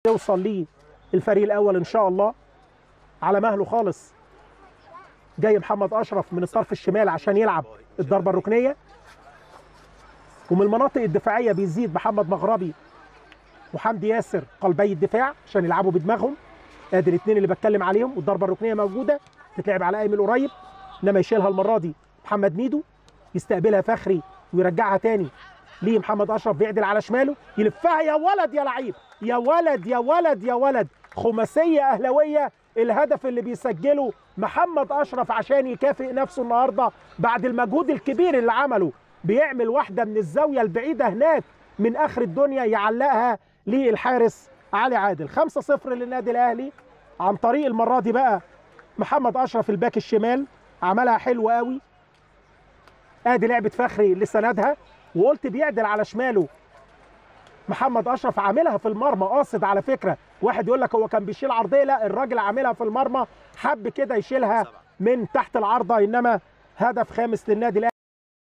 توصل ليه الفريق الاول ان شاء الله على مهله خالص جاي محمد اشرف من الطرف الشمال عشان يلعب الضربه الركنيه ومن المناطق الدفاعيه بيزيد محمد مغربي وحمدي ياسر قلبي الدفاع عشان يلعبوا بدماغهم ادي الاثنين اللي بتكلم عليهم والضربه الركنيه موجوده تتلعب على ايمن قريب انما يشيلها المره دي محمد ميدو يستقبلها فخري ويرجعها تاني ليه محمد اشرف بيعدل على شماله يلفها يا ولد يا لعيب يا ولد يا ولد يا ولد خماسيه اهلاويه الهدف اللي بيسجله محمد اشرف عشان يكافئ نفسه النهارده بعد المجهود الكبير اللي عمله بيعمل واحده من الزاويه البعيده هناك من اخر الدنيا يعلقها للحارس علي عادل 5-0 للنادي الاهلي عن طريق المره دي بقى محمد اشرف الباك الشمال عملها حلو قوي ادي لعبه فخري اللي سندها وقلت بيعدل على شماله محمد اشرف عاملها في المرمى قاصد على فكره واحد يقول لك هو كان بيشيل عرضيه لا الراجل عاملها في المرمى حب كده يشيلها من تحت العارضه انما هدف خامس للنادي الاهلي